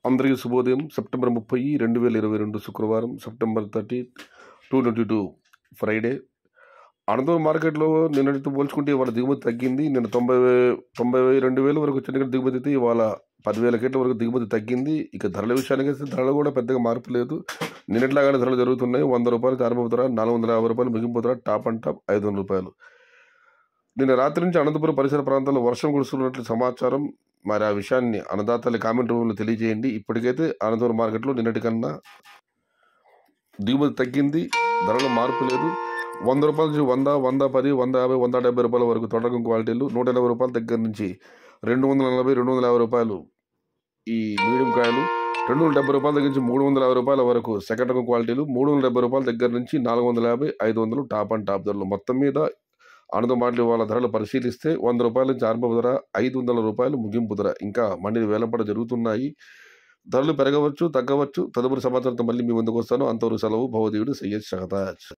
అందరికీ శుభోదయం సెప్టెంబర్ ముప్పై రెండు వేల ఇరవై రెండు శుక్రవారం September thirty two twenty two Friday Anantapuram మార్కెట్లో నిన్నటితో పోల్చుకుంటే ఇవాళ దిగుమతి తగ్గింది నిన్న తొంభై వే- తొంభై రెండు వేల వరకు వచ్చిన దిగుమతి అయితే ఇవాళ పదివేల కేట్ల వరకు దిగుమతి తగ్గింది ఇక ధరల విషయానికి వస్తే ధరలు కూడా పెద్దగా మార్పు లేదు నిన్నట్లాగానే ధరలు జరుగుతున్నాయి వంద రూపాయలు ప్రారంభ ధర నాలుగు వందల యాభై రూపాయలు ముగింపు ధర టాప్ అండ్ టాప్ ఐదు వందల రూపాయలు నిన్న రాత్రి నుంచి అనంతపురం పరిసర ప్రాంతాల్లో వర్షం కురుస్తున్నట్లు సమాచారం మరి ఆ విషయాన్ని అన్నదాతల కామెంట్ రూపంలో తెలియజేయండి ఇప్పటికైతే అనంతపురం మార్కెట్లో నిన్నటి కన్నా దిగుమతి తగ్గింది ధరలో మార్పు లేదు వంద రూపాయల నుంచి వంద వంద పది వంద యాభై వంద డెబ్బై రూపాయల వరకు తొడకం క్వాలిటీలు నూట ఎనభై రూపాయల దగ్గర నుంచి రెండు వందల నలభై రెండు వందల యాభై రూపాయలు ఈ మీడియం కాయలు రెండు వందల డెబ్బై రూపాయల దగ్గర నుంచి మూడు వందల యాభై రూపాయల వరకు సెకండ్ రకం క్వాలిటీలు మూడు వందల డెబ్బై రూపాయల దగ్గర నుంచి నాలుగు వందల యాభై ఐదు వందలు టాప్ అండ్ టాప్ ధరలు మొత్తం మీద ఆనందం మాటలు వాళ్ళ ధరలు పరిశీలిస్తే వంద రూపాయల నుంచి ఆరంభ ధర ఐదు వందల రూపాయలు ముగింపు ధర ఇంకా మండిని వేలంపడ జరుగుతున్నాయి ధరలు పెరగవచ్చు తగ్గవచ్చు తదుపరి సమాచారంతో మళ్ళీ మీ ముందుకు వస్తాను అంతవరకు సెలవు భవదీయుడు సయ్యద్ షహతాజ్